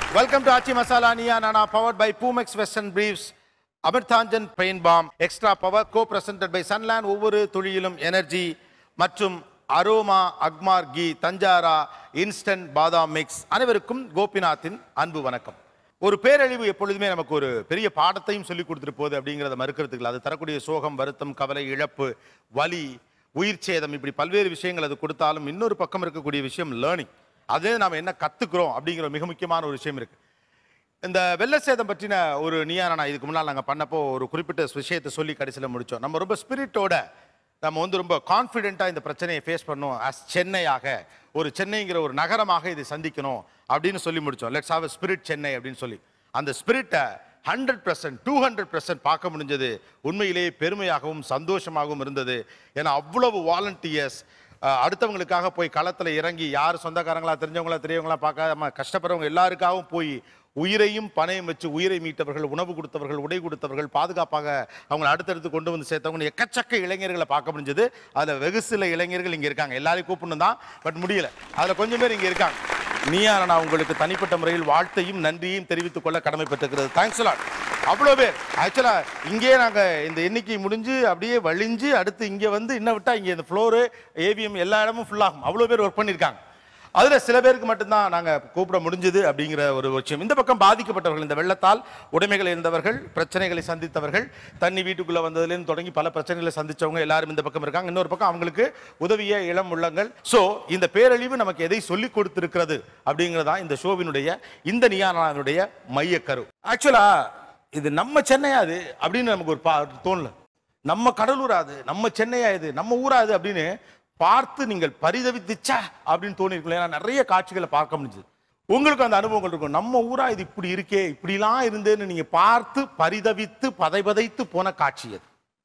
welcome to Aachi Masala Neeya Naana powered by Boomex western briefs Amrutanjan pain balm extra power co-presented by Sunland ஒவ்வொரு துளியிலும் energy மற்றும் aroma Agmark ghee தஞ்சாரா instant badam mix அனைவருக்கும் கோபிநாத்தின் அன்பு வணக்கம் ஒரு பேரழிவு எப்பொழுதுமே நமக்கு ஒரு பெரிய பாடத்தையும் சொல்லி கொடுத்துட்டு போகுது அப்படிங்கிறத மறுக்கிறதுக்கு இல்லை அது தரக்கூடிய சோகம் வருத்தம் கவலை இழப்பு வலி உயிர் சேதம் இப்படி பல்வேறு விஷயங்கள் அது கொடுத்தாலும் இன்னொரு பக்கம் இருக்கக்கூடிய விஷயம் லேர்னிங் அதே நாம் என்ன கத்துக்கிறோம் அப்படிங்கிற மிக முக்கியமான ஒரு விஷயம் இருக்கு இந்த வெள்ள சேதம் பற்றின ஒரு நியாரணா இதுக்கு முன்னால் நாங்கள் பண்ணப்போ ஒரு குறிப்பிட்ட விஷயத்தை சொல்லி கடைசியில் முடித்தோம் நம்ம ரொம்ப ஸ்பிரிட்டோட நம்ம வந்து ரொம்ப கான்ஃபிடென்ட்டாக இந்த பிரச்சனையை ஃபேஸ் பண்ணோம் அஸ் சென்னையாக ஒரு சென்னைங்கிற ஒரு நகரமாக இதை சந்திக்கணும் அப்படின்னு சொல்லி முடித்தோம் லெட்ஸ் ஹாவ் ஸ்பிரிட் சென்னை அப்படின்னு சொல்லி அந்த ஸ்பிரிட்டை hundred percent to hundred percent பார்க்க முடிஞ்சது உண்மையிலேயே பெருமையாகவும் சந்தோஷமாகவும் இருந்தது ஏன்னா அவ்வளவு வாலண்டியர்ஸ் அடுத்தவங்களுக்காக போய் களத்தில் இறங்கி யார் சொந்தக்காரங்களா தெரிஞ்சவங்களா தெரியவங்களா பார்க்காம கஷ்டப்படுறவங்க எல்லாருக்காகவும் போய் உயிரையும் பணையும் வச்சு உயிரை மீட்டவர்கள் உணவு கொடுத்தவர்கள் உடை கொடுத்தவர்கள் பாதுகாப்பாக அவங்களை அடுத்தடுத்து கொண்டு வந்து சேர்த்தவங்க எக்கச்சக்க இளைஞர்களை பார்க்க முடிஞ்சது அதில் வெகு சில இளைஞர்கள் இங்கே இருக்காங்க எல்லாரையும் கூப்பிடணும் தான் பட் முடியல அதில் கொஞ்சம் பேர் இங்கே இருக்காங்க நீயா நான் உங்களுக்கு தனிப்பட்ட முறையில் வாழ்த்தையும் நன்றியும் தெரிவித்துக் கொள்ள கடமைப்பட்டிருக்கிறது தேங்க்ஸ் லாட் அவ்வளோ பேர் ஆக்சுவலாக இங்கே நாங்கள் இந்த எண்ணிக்கை முடிஞ்சு அப்படியே வழிஞ்சு அடுத்து இங்கே வந்து இன்னும் விட்டால் இங்கே இந்த ஃப்ளோரு ஏவிஎம் எல்லா இடமும் ஃபுல்லாகும் அவ்வளோ பேர் ஒர்க் பண்ணியிருக்காங்க அதில் சில பேருக்கு மட்டும்தான் நாங்கள் கூப்பிட முடிஞ்சது அப்படிங்கிற ஒரு விஷயம் இந்த பக்கம் பாதிக்கப்பட்டவர்கள் இந்த வெள்ளத்தால் உடைமைகள் இருந்தவர்கள் பிரச்சனைகளை சந்தித்தவர்கள் தண்ணி வீட்டுக்குள்ளே வந்ததுலேருந்து தொடங்கி பல பிரச்சனைகளை சந்திச்சவங்க எல்லாரும் இந்த பக்கம் இருக்காங்க இன்னொரு பக்கம் அவங்களுக்கு உதவிய இளம் உள்ளங்கள் ஸோ இந்த பேரழிவு நமக்கு எதை சொல்லி கொடுத்திருக்கிறது அப்படிங்கிறதான் இந்த ஷோவினுடைய இந்த நியானாவினுடைய மையக்கரு ஆக்சுவலா இது நம்ம சென்னையா இது அப்படின்னு நமக்கு ஒரு பா தோணல நம்ம கடலூரா அது நம்ம சென்னையா இது நம்ம ஊரா இது அப்படின்னு பார்த்து நீங்கள் பரிதவித்துச்சா அப்படின்னு தோணிருக்கும் ஏன்னா நிறைய காட்சிகளை பார்க்க முடிஞ்சது உங்களுக்கு அந்த அனுபவங்கள் இருக்கும் நம்ம ஊரா இது இப்படி இருக்கே இப்படிலாம் இருந்தேன்னு நீங்க பார்த்து பரிதவித்து பதைபதைத்து போன காட்சி அது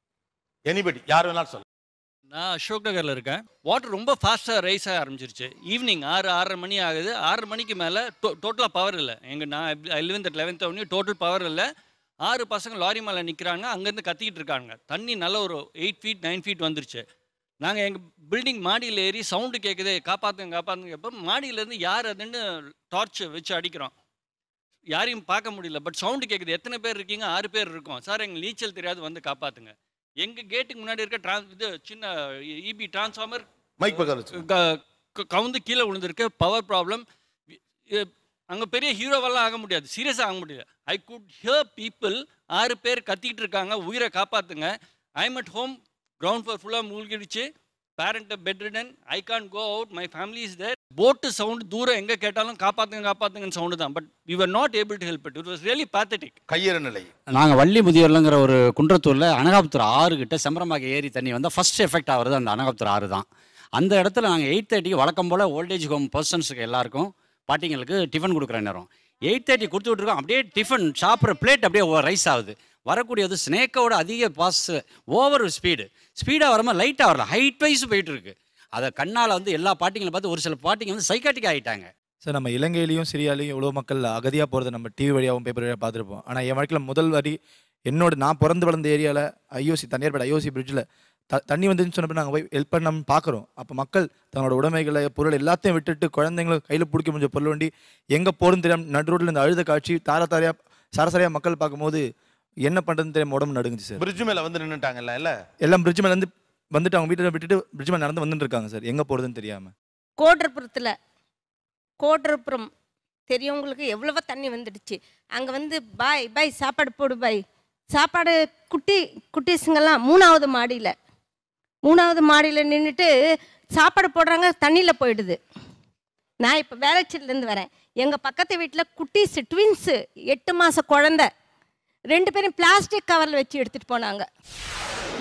எனிபடி யார் வேணாலும் சொல்ல நான் அசோக் நகரில் இருக்கேன் வாட்டர் ரொம்ப ஃபாஸ்ட்டாக ரைஸ் ஆக ஆரம்பிச்சிருச்சு ஈவினிங் ஆறு ஆறரை மணி ஆகுது ஆறு மணிக்கு மேலே டோ டோட்டலாக பவர் இல்லை எங்கள் நான் லெவன்த் லெவன்த் அவனி டோட்டல் பவர் இல்லை ஆறு பசங்க லாரி மேலே நிற்கிறாங்க அங்கேருந்து கத்திக்கிட்டு இருக்காங்க தண்ணி நல்ல ஒரு எயிட் ஃபீட் நைன் ஃபீட் வந்துருச்சு நாங்கள் எங்கள் பில்டிங் மாடியில் ஏறி சவுண்டு கேட்குது காப்பாற்றுங்க காப்பாற்றுங்க எப்போ மாடியிலேருந்து யார் அதுன்னு டார்ச் வச்சு அடிக்கிறோம் யாரையும் பார்க்க முடியல பட் சவுண்டு கேட்குது எத்தனை பேர் இருக்கீங்க ஆறு பேர் இருக்கோம் சார் எங்களுக்கு நீச்சல் தெரியாது வந்து காப்பாற்றுங்க எங்கள் கேட்டுக்கு முன்னாடி இருக்க ட்ரான்ஸ் இது சின்ன இபி டிரான்ஸ்ஃபார்மர் மைக் பக்கம் வச்சு க- க- கவுந்து கீழே விழுந்திருக்கு பவர் ப்ராப்ளம் அங்கே பெரிய ஹீரோவெல்லாம் ஆக முடியாது சீரியஸாக ஆக முடியல ஐ குட் ஹியர் பீப்புள் ஆறு பேர் கத்திக்கிட்டு இருக்காங்க உயிரை காப்பாற்றுங்க I'm at home ground floor ஃபுல்லாக மூழ்கிடுச்சு parent bedridden I can't go out my family is there போட்டு சவுண்டு தூரம் எங்கே கேட்டாலும் காப்பாற்றுங்க காப்பாற்றுங்கன்னு சவுண்டு தான் but we were not able to help it it was really pathetic கையறு நிலை நாங்கள் வள்ளி முதியோர்லங்கிற ஒரு குன்றத்தூரில் அனகாபுத்தூர் ஆறு கிட்ட செம்பரம்பாக்கம் ஏரி தண்ணி வந்தால் ஃபர்ஸ்ட் எஃபெக்ட் ஆகிறது அந்த அனகாபுத்தூர் ஆறு தான் அந்த இடத்துல நாங்கள் எயிட் தேர்ட்டிக்கு வழக்கம் போல் ஓல்டேஜ் ஹோம் பர்சன்ஸுக்கு எல்லாருக்கும் பாட்டிங்களுக்கு டிஃபன் கொடுக்குற நேரம் எயிட் தேர்ட்டி கொடுத்து விட்ருக்கோம் அப்படியே டிஃபன் சாப்பிட்ற பிளேட் அப்படியே ரைஸ் ஆகுது வரக்கூடியது ஸ்னேக்கோட அதிக பாஸ் ஓவர் ஸ்பீடு ஸ்பீடாக வரும்போது லைட்டாக வரல ஹைட் வைஸ் போயிட்டு இருக்கு அதை கண்ணால் வந்து எல்லா பாட்டிங்களை பார்த்து ஒரு சில பாட்டிங்க வந்து சைக்காட்டிக் ஆகிட்டாங்க சார் நம்ம இலங்கையிலையும் சிரியாலையும் எவ்வளோ மக்கள் அகதியாக போகிறத நம்ம டிவி வழியாகவும் பேப்பர் வழியாக பார்த்துருப்போம் ஆனால் என் வாழ்க்கையில் முதல் வரி என்னோட நான் பிறந்து வளர்ந்த ஏரியாவில் ஐஓசி தனியார்பேட் ஐஓசி பிரிட்ஜில் த தண்ணி வந்துன்னு சொன்னப்ப நாங்கள் போய் ஹெல்ப் பண்ண பார்க்குறோம் அப்போ மக்கள் தங்களோட உடைமைகளை பொருள் எல்லாத்தையும் விட்டுட்டு குழந்தைங்களை கையில் பிடிக்க முடிஞ்ச பொருள் வண்டி எங்கே போகிறதுன்னு தெரியாம நடு ரோட்டில் இந்த அழுத காட்சி தார தாரையாக சரசரையாக மக்கள் பார்க்கும்போது என்ன பண்ணுறதுன்னு தெரியாம உடம்பு நடுங்குச்சு சார் பிரிட்ஜ் மேல வந்து நின்னுட்டாங்கல்ல இல்ல எல்லாம் பிரிட்ஜ் மேலே வந்து வந்துட்டு அவங்க வீட்டில் விட்டுட்டு பிரிட்ஜ் மேலே நடந்து வந்துட்டு இருக்காங்க சார் எங்கே போகிறதுன்னு தெரியாமல் கோட்டரப்புறத்தில் கோட்டரப்புறம் தெரியவங்களுக்கு எவ்வளவோ தண்ணி வந்துடுச்சு அங்கே வந்து பாய் பாய் சாப்பாடு போடு பாய் சாப்பாடு குட்டி குட்டீஸுங்கெல்லாம் மூணாவது மாடியில் மூணாவது மாடியில் நின்றுட்டு சாப்பாடு போடுறாங்க தண்ணியில் போயிடுது நான் இப்போ வேலைச்சிலேருந்து வரேன் எங்கள் பக்கத்து வீட்டில் குட்டீஸ் ட்வின்ஸு எட்டு மாத குழந்த ரெண்டு பேரும் பிளாஸ்டிக் கவரில் வச்சு எடுத்துகிட்டு போனாங்க